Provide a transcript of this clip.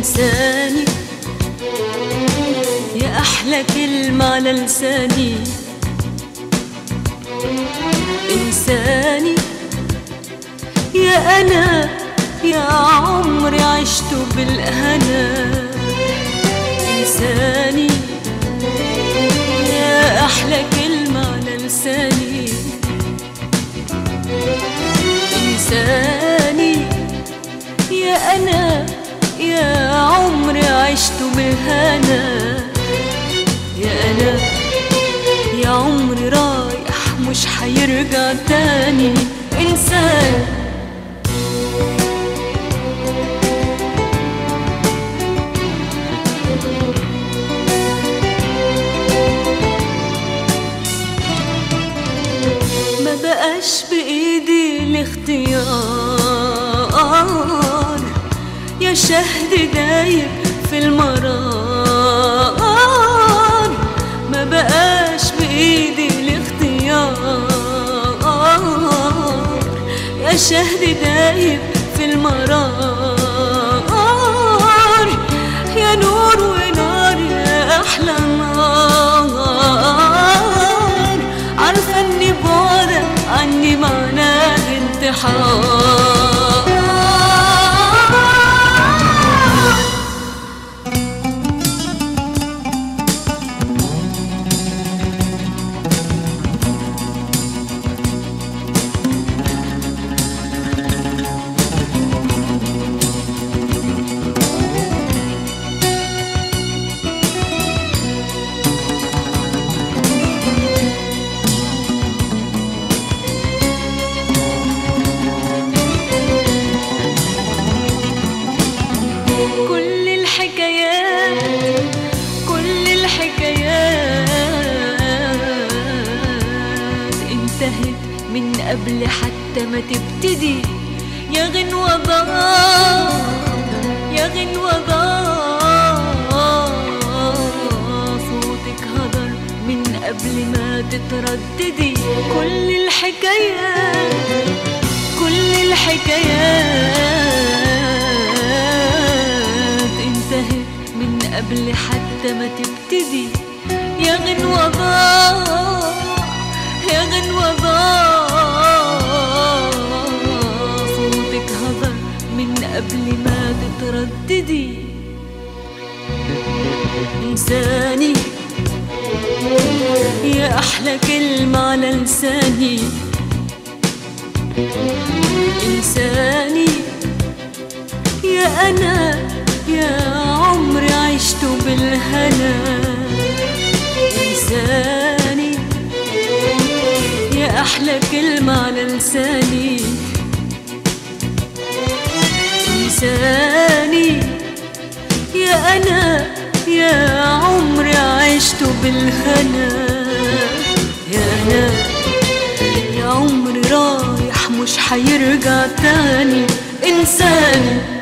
إنساني يا أحلى كلمة على لساني إنساني يا أنا يا عمري عشت بالهنا إنساني يا أحلى كلمة على لساني إنساني يا أنا يا عمري عشت بالهنا يا أنا يا عمري رايح مش حيرجع تاني إنسان ما بقاش بإيدي الاختيار يا شهد دايب في المرار ما بقاش بإيدي الاختيار يا شهد دايب في المرار يا نور ونار يا أحلى نار عارفة إني بعدك عني معناه انتحار كل الحكايات كل الحكايات انتهت من قبل حتى ما تبتدي يا غنوة ضاع يا غنوة ضاع صوتك هدر من قبل ما تترددي كل الحكايات كل الحكايات انتهت من قبل حتى ما تبتدي يا غنوة ضاع يا غنوة ضاع صوتك هضر من قبل ما تترددي إنساني يا أحلى كلمة على لساني إنساني يا أنا يا عمري عشت بالهنا إنساني يا أحلى كلمة على لساني إنساني يا أنا يا عمري عشت بالهنا يا أنا يا عمري رايح مش حيرجع تاني إنسان